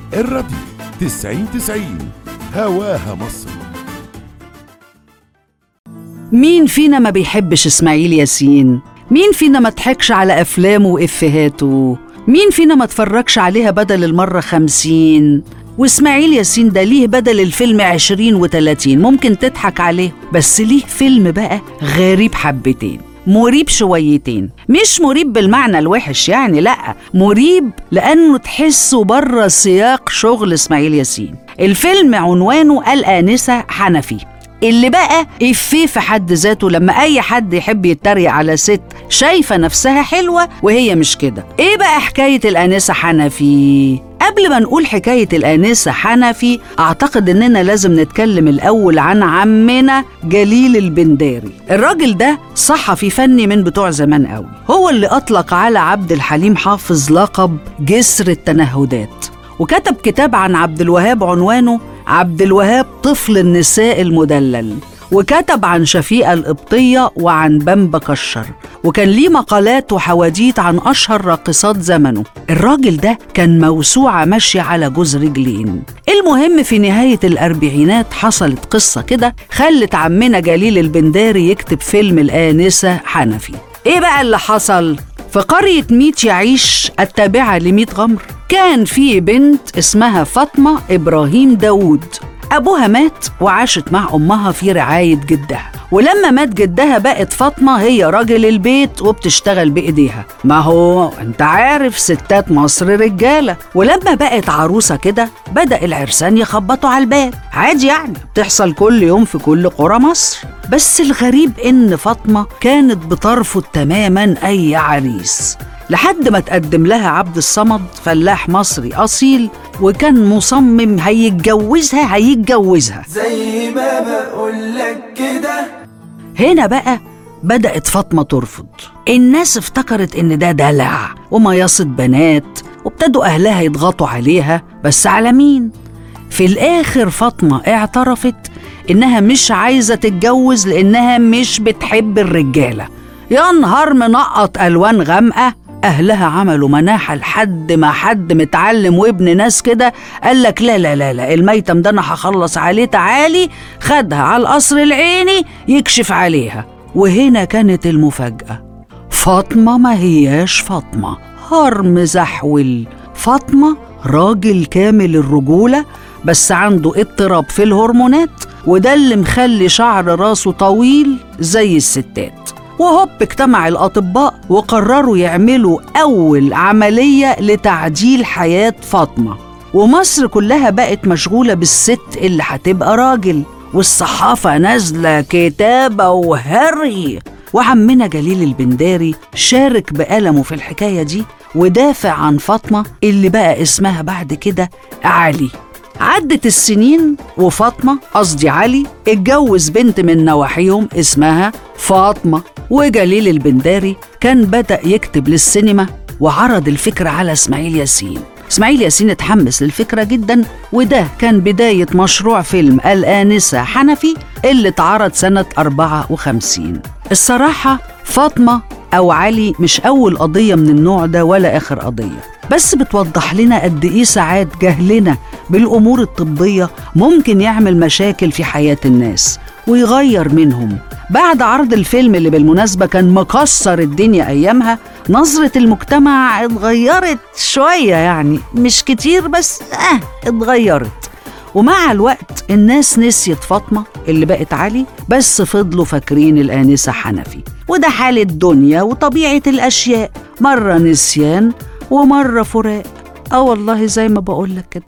الراديو تسعين تسعين هواها مصر مين فينا ما بيحبش اسماعيل ياسين مين فينا ما ضحكش على افلامه وافهاته مين فينا ما اتفرجش عليها بدل المرة خمسين واسماعيل ياسين ده ليه بدل الفيلم عشرين وتلاتين ممكن تضحك عليه بس ليه فيلم بقى غريب حبتين مريب شويتين مش مريب بالمعنى الوحش يعني لا مريب لانه تحسه بره سياق شغل اسماعيل ياسين الفيلم عنوانه الآنسة حنفي اللي بقى إفيه في حد ذاته لما أي حد يحب يتريق على ست شايفة نفسها حلوة وهي مش كده إيه بقى حكاية الآنسة حنفي؟ قبل ما نقول حكاية الآنسة حنفي أعتقد إننا لازم نتكلم الأول عن عمنا جليل البنداري الراجل ده صحفي فني من بتوع زمان قوي هو اللي أطلق على عبد الحليم حافظ لقب جسر التنهدات وكتب كتاب عن عبد الوهاب عنوانه عبد الوهاب طفل النساء المدلل وكتب عن شفيقة القبطية وعن بمبة كشر وكان ليه مقالات وحواديت عن أشهر راقصات زمنه الراجل ده كان موسوعة ماشية على جوز رجلين المهم في نهاية الأربعينات حصلت قصة كده خلت عمنا جليل البنداري يكتب فيلم الآنسة حنفي إيه بقى اللي حصل؟ في قرية ميت يعيش التابعة لميت غمر كان في بنت اسمها فاطمة إبراهيم داوود أبوها مات وعاشت مع أمها في رعاية جدها ولما مات جدها بقت فاطمة هي راجل البيت وبتشتغل بإيديها ما هو أنت عارف ستات مصر رجالة ولما بقت عروسة كده بدأ العرسان يخبطوا على الباب عادي يعني بتحصل كل يوم في كل قرى مصر بس الغريب إن فاطمة كانت بترفض تماما أي عريس لحد ما تقدم لها عبد الصمد فلاح مصري أصيل وكان مصمم هيتجوزها هيتجوزها زي ما بقولك كده هنا بقى بدأت فاطمة ترفض الناس افتكرت إن ده دلع ومياصة بنات وابتدوا أهلها يضغطوا عليها بس على مين؟ في الآخر فاطمة اعترفت إنها مش عايزة تتجوز لإنها مش بتحب الرجالة يا نهار منقط ألوان غامقة أهلها عملوا مناحة لحد ما حد متعلم وابن ناس كده قال لك لا لا لا لا الميتم ده أنا هخلص عليه تعالي خدها على القصر العيني يكشف عليها وهنا كانت المفاجأة فاطمة ما هياش فاطمة هرم زحول فاطمة راجل كامل الرجولة بس عنده اضطراب في الهرمونات وده اللي مخلي شعر راسه طويل زي الستات وهوب اجتمع الأطباء وقرروا يعملوا أول عملية لتعديل حياة فاطمة ومصر كلها بقت مشغولة بالست اللي هتبقى راجل والصحافة نازلة كتابة وهري وعمنا جليل البنداري شارك بألمه في الحكاية دي ودافع عن فاطمة اللي بقى اسمها بعد كده علي عدت السنين وفاطمة قصدي علي اتجوز بنت من نواحيهم اسمها فاطمة وجليل البنداري كان بدأ يكتب للسينما وعرض الفكرة على إسماعيل ياسين إسماعيل ياسين اتحمس للفكرة جدا وده كان بداية مشروع فيلم الآنسة حنفي اللي اتعرض سنة 54 الصراحة فاطمة أو علي مش أول قضية من النوع ده ولا آخر قضية بس بتوضح لنا قد إيه ساعات جهلنا بالأمور الطبية ممكن يعمل مشاكل في حياة الناس ويغير منهم بعد عرض الفيلم اللي بالمناسبة كان مكسر الدنيا أيامها نظرة المجتمع اتغيرت شوية يعني مش كتير بس اه اتغيرت ومع الوقت الناس نسيت فاطمة اللي بقت علي بس فضلوا فاكرين الآنسة حنفي وده حال الدنيا وطبيعة الأشياء مرة نسيان ومرة فراق اه والله زي ما بقولك كده